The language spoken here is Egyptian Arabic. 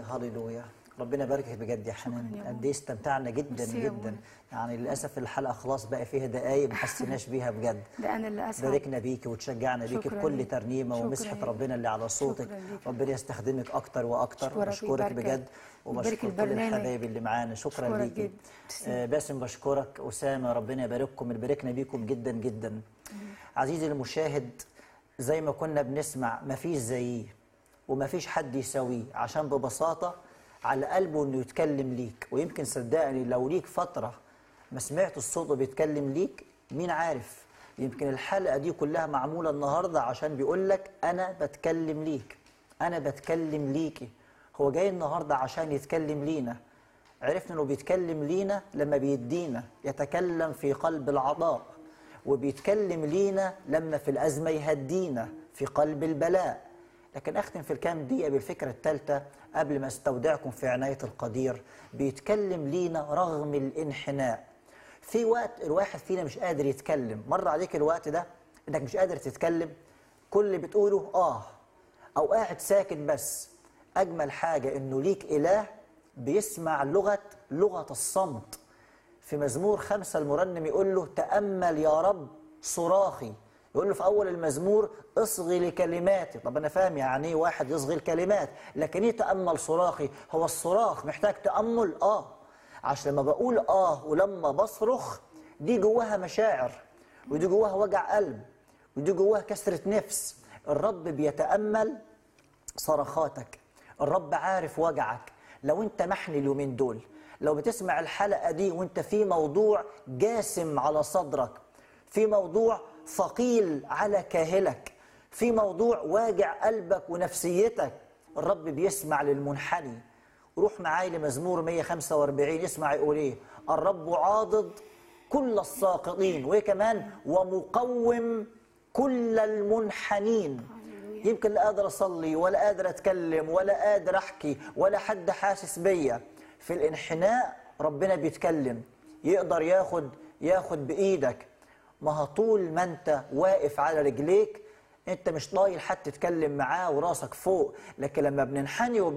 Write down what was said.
هللويا ربنا يباركك بجد يا حنان يا قد ايه استمتعنا جدا ميرسي يا جدا أبونا. يعني للاسف الحلقه خلاص بقى فيها دقايق ما حسيناش بيها بجد ده انا اللي اسعد باركنا بيكي وتشجعنا بيكي شكراً بكل ليك. ترنيمه شكراً ومسحه ليك. ربنا اللي على صوتك شكراً ليك. ربنا يستخدمك اكتر واكتر أشكرك بشكرك ويباركك. بجد ويبارك وبشكر كل البرنامج. الحبايب اللي معانا شكرا أشكرك ليكي جدا. ميرسي. آه باسم بشكرك اسامه ربنا يبارككم يباركنا بيكم جدا جدا عزيزي المشاهد زي ما كنا بنسمع مفيش زيه ومفيش حد يساويه عشان ببساطه على قلبه انه يتكلم ليك ويمكن صدقني لو ليك فتره ما سمعت الصوت بيتكلم ليك مين عارف يمكن الحلقه دي كلها معموله النهارده عشان بيقول لك انا بتكلم ليك انا بتكلم ليكي هو جاي النهارده عشان يتكلم لينا عرفنا انه بيتكلم لينا لما بيدينا يتكلم في قلب العطاء وبيتكلم لينا لما في الازمه يهدينا في قلب البلاء لكن اختم في الكام دقيقه بالفكره الثالثه قبل ما استودعكم في عنايه القدير بيتكلم لينا رغم الانحناء في وقت الواحد فينا مش قادر يتكلم مر عليك الوقت ده انك مش قادر تتكلم كل اللي بتقوله اه او قاعد ساكت بس اجمل حاجه انه ليك اله بيسمع لغه لغه الصمت في مزمور خمسة المرنم يقول له تأمل يا رب صراخي يقول له في أول المزمور اصغي لكلماتي طب أنا فاهم يعني إيه واحد يصغي الكلمات لكن إيه تأمل صراخي هو الصراخ محتاج تأمل آه عشان لما بقول آه ولما بصرخ دي جواها مشاعر ودي جواها وجع قلب ودي جواها كسرة نفس الرب بيتأمل صرخاتك الرب عارف وجعك لو انت محني اليومين دول لو بتسمع الحلقة دي وانت في موضوع جاسم على صدرك في موضوع ثقيل على كاهلك في موضوع واجع قلبك ونفسيتك الرب بيسمع للمنحني روح معاي لمزمور 145 اسمع يقول ايه الرب عاضد كل الساقطين وايه كمان ومقوم كل المنحنين يمكن لا قادر اصلي ولا قادر اتكلم ولا قادر احكي ولا حد حاسس بيا في الانحناء ربنا بيتكلم يقدر ياخد ياخد بايدك ما هو طول ما انت واقف على رجليك انت مش طايل حد تتكلم معاه وراسك فوق لكن لما بننحني وب